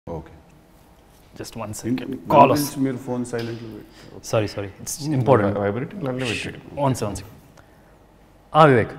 Okay just one second call వస్తుంది మీరు phone silent sorry sorry it's important vibrating నన్ను పెట్టాడు వన్ సెవెన్ ఆ వివేక్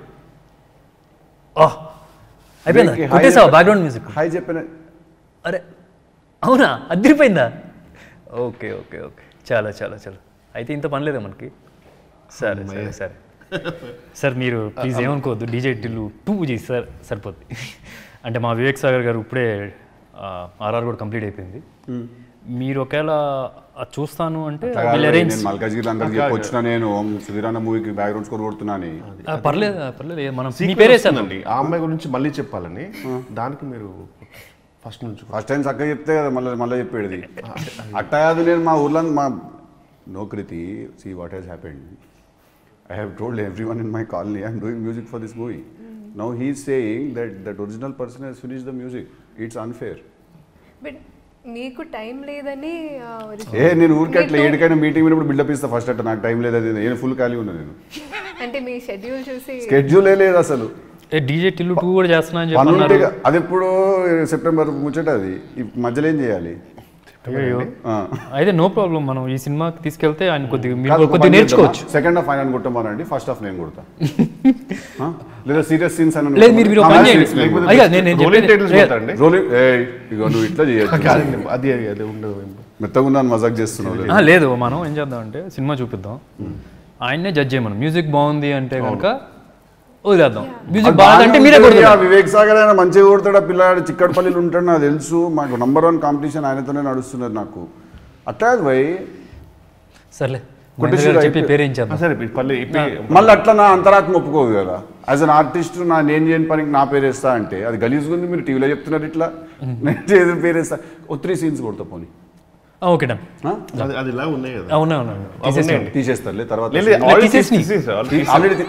ఆ అయిపోయిందా కొట్టేసావా బ్యాక్గ్రౌండ్ మ్యూజిక్ హాయ్ చెప్పిన అరే అవునా అదిరిపోయిందా ఓకే ఓకే ఓకే చాలా చాలా చాలా అయితే ఇంత పని లేదా మనకి సరే సరే సరే సార్ మీరు ప్లీజ్ ఏమనుకోవద్దు డీజే టిల్లు టూ చేసి సార్ సరిపోద్ది అంటే మా వివేక్ సాగర్ గారు ఇప్పుడే ఆర్ఆర్ కూడా కంప్లీట్ అయిపోయింది మీరు ఒకవేళ అది చూస్తాను అంటే వీళ్ళు అరేంజ్ నేను మల్కాజ్గిరి అందరికి చెప్పి వచ్చిన నేను సుధీరాన్న మూవీకి బ్యాక్గ్రౌండ్ స్కోర్ కొడుతున్నాను పర్లేదు పర్లేదు ఏ, మనం మీ పేరే సార్ అండి ఆ అమ్మాయి గురించి మళ్ళీ చెప్పాలని దానికి మీరు ఫస్ట్ నుంచి ఫస్ట్ టైం చక్కగా చెప్తే కదా మళ్ళీ మళ్ళీ చెప్పేది అట్టా కాదు నేను మా ఊర్లో మా నోకృతి see what he's happened I have told every one in my colony I'm doing music for this movie now he's saying that that original person he's finish the music it's unfair but నీకు time లేదని ఆ, original- ఏ నేను ఊరికే అట్లా ఏడికైనా meeting వినప్పుడు buildup ఇస్తా ఫస్ట్ అట్ట నాకు టైం లేదు అది నేను ఫుల్ ఖాళీ ఉన్నా నేను అంటే మీ షెడ్యూల్ చూసి స్కెడ్యూలే లేదు అసలు ఏ డీజే టిల్లు టూ కూడా చేస్తున్నా అని పని ఉంటే చెప్పన్నారు అది ఎప్పుడు సెప్టెంబర్ ముచ్చట అది ఈ మధ్యలో ఏం చేయాలి అయ్యో ఆ. అయితే నో ప్రాబ్లం మనం ఈ సినిమాకి తీసుకెళ్తే ఆయన కొద్దిగా మీరు కొద్దిగా నేర్చుకోవచ్చు సెకండ్ హాఫ్ ఆయన కొట్టమనండి ఫస్ట్ హాఫ్ నేను కొడతా ఆ? లేదా సీరియస్ సీన్స్ అని లేదు మీరు మీరు ఒక పని చేయండి లేకపోతే అయ్యా నేను నేను రోలింగ్ చెప్పేది- టైటిల్స్ ఏ, పెడతారండి రోలింగ్ ఏయ్ ఇగో నువ్వు ఇట్లా చేయొచ్చు కాదండి, అది అది అది ఉండదు మెత్తగా ఉన్నాను మజాక్ చేస్తున్నావు ఆ, లేదు మనం ఏం చేద్దాం అంటే సినిమా చూపిద్దాం ఆయన్నే జడ్జ్ చేయమను మ్యూజిక్ బాగుంది అంటే కనుక వదిలేద్దాం మ్యూజిక్ బాగుందంటే మీరే ఆ, కొడుతున్నారు వివేక్ సాగర్ ఆయన మంచిగా కొడతాడు ఆ పిల్లాడు చిక్కడపల్లిలో ఉంటాడు నాకు తెలుసు మాకు నంబర్ వన్ కాంపిటీషన్ ఆయనతోనే నడుస్తున్నది నాకు అట్లా కాదు భయ్ సర్లే కొట్టేసి మహేంద్ర గారు చెప్పి అయిపోయి- పేరు ఏం చేద్దాం సరే పల్లె ఇప్పుడు మళ్ళీ అట్లా నా అంతరాత్మ ఒప్పుకోదు కదా యాజ్ అన్ ఆర్టిస్ట్ నా నేను చేయని పనికి నా పేరు వేస్తా అంటే అది గలీజ్గా ఉంది మీరు టీవీలో చెప్తున్నారు ఇట్లా నేను చేసిన పేరు వేస్తా ఓ త్రీ సీన్స్ కొడతా పోనీ ఆ, ఓకే డన్ ఆ? అది అది ఇలా ఉన్నాయి కదా అవునా అవునా తీసేసేయండి తీసేస్తారులే తర్వాత లేదు, లేదు, already తీసేసి- తీసేసి, already తీసేసి. ఆల్రెడీ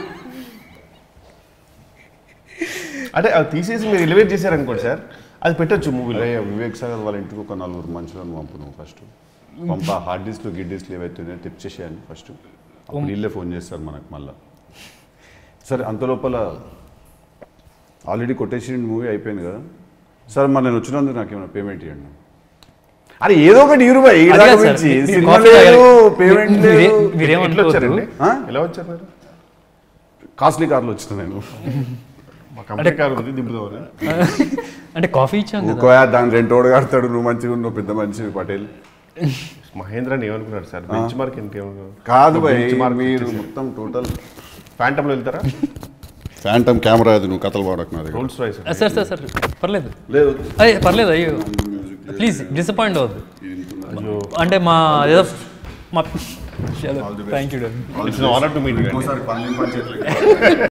అంటే అది తీసేసి మీరు ఎలివేట్ చేశారనుకోండి సార్ అది పెట్టొచ్చు మూవీలో అరే వివేక్ సాగర్ వాళ్ళ ఇంటికి ఒక నలుగురు మనుషులను పంపు నువ్వు ఫస్ట్ పంప హార్డ్ డిస్క్లు గిడ్ డిస్క్లు ఏవైతే టిప్ చేసేయాలి ఫస్ట్ అప్పుడు వీళ్ళే ఫోన్ చేస్తారు మనకు మళ్ళా సరే అంత లోపల ఆల్రెడీ కొటేషన్ మూవీ అయిపోయింది కదా సార్ మరి నేను వచ్చినందుకు నాకు ఏమైనా పేమెంట్ ఇవ్వండి అరే ఏదో ఒకటి ఇరు బాయ్ అది కాదు సార్, మీరు సినిమా కాఫీ లేదు తాగాలి. పేమెంట్ మీరు- లేదు మీరు- ఎట్లా మీరేమనుకోవద్దు వచ్చారండి ఆ? ఎలా వచ్చారు మీరు కాస్ట్లీ కార్లో వచ్చిన నేను మా కంపెనీ కార్ ఉంది దింపుదామని అంటే కాఫీ ఇచ్చాం కదా ఇంకో దాని రెండు ఓడు కడతాడు నువ్వు మంచిగా ఉన్నావు పెద్ద మనిషి పటేల్ మహేంద్ర అని ఏమనుకున్నాడు సార్ బెంచ్ మార్క్ ఏంటి ఏమనుకున్నాడు కాదు భయ్ Bench mark మీరు మొత్తం టోటల్ ఫ్యాంటమ్లో వెళ్తారా ఫ్యాంటమ్ కెమెరా అది నువ్వు కథలు పాడకు నా దగ్గర రోల్స్ రాయిస్ ఆ, సార్ సార్ సార్ పర్లేదు లేదు అయ్యో పర్లేదు అయ్యో ప్లీజ్ డిసప్పాయింట్ అవ్వద్దు అంటే మా ఏదో మా thank you it's honour to meet ఇంకోసారి పనులు పని చేయట్లేదు